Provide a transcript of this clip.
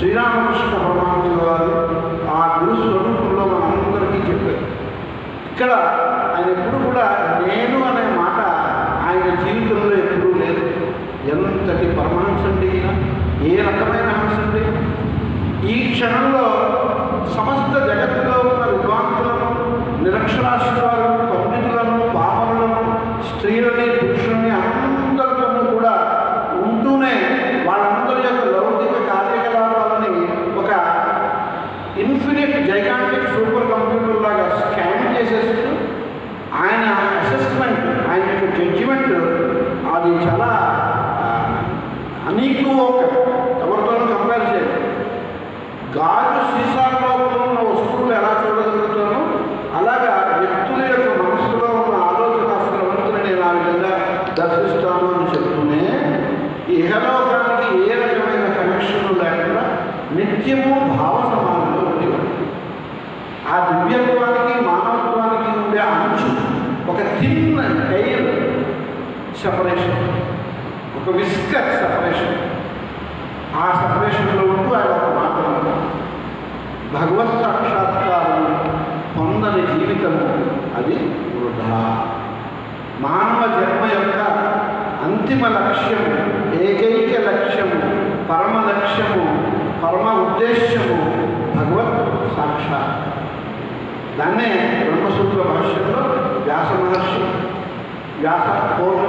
శ్రీరామకృష్ణ పరమహంస వారు ఆ గురు స్వరూపంలో మనందరికీ చెప్పారు ఇక్కడ ఆయన ఎప్పుడు కూడా నేను అనే మాట ఆయన జీవితంలో ఎప్పుడూ లేదు ఎంతటి పరమహంస అండి ఈయన? ఏ రకమైన హంస అండి ఈ క్షణంలో సమస్త జగత్తులో ఉన్న విద్వాంసులను నిరక్షరాస్యులను పండితులను పాపములను స్త్రీలని పురుషుల్ని అందరితోనూ కూడా ఉంటూనే వాళ్ళందరి యొక్క లౌకిక కార్యకలాపాలని ఒక ఇన్ఫినిట్ జైగాంటిక్ సూపర్ కంప్యూటర్ లాగా స్కాన్ చేసేస్తూ ఆయన అసెస్మెంట్ ఆయన యొక్క జడ్జిమెంట్ అది చాలా అనీకు ఎవరితోనూ కంపేర్ చేయదు గాజు సీసాల లోపల ఉన్న వస్తువులు ఎలా చూడగలుగుతానో అలాగా వ్యక్తుల యొక్క మనసులో ఉన్న ఆలోచన స్రవంతుని నేను ఆ విధంగా దర్శిస్తాను అని చెప్తూనే ఈ ఇహలోకానికి ఏ రకమైన కనెక్షన్ లేకుండా నిత్యము భావ సమానంలో ఉండేవాడు ఆ దివ్యత్వానికి మానవత్వానికి ఉండే అంచు ఒక థిన్ ఎయిర్ సెపరేషన్ ఒక విస్కర్ సెపరేషన్ ఆ సపరేషన్లో ఉంటూ ఆయన ఒక మాట అన్నారు. భగవత్ సాక్షాత్కారం పొందని జీవితము అది వృధా మానవ జన్మ యొక్క అంతిమ లక్ష్యము ఏకైక లక్ష్యము పరమ లక్ష్యము పరమ ఉద్దేశ్యము భగవత్ సాక్షాత్ దాన్నే బ్రహ్మసూత్ర భాష్యంలో వ్యాస మహర్షి వ్యాస పూర్వ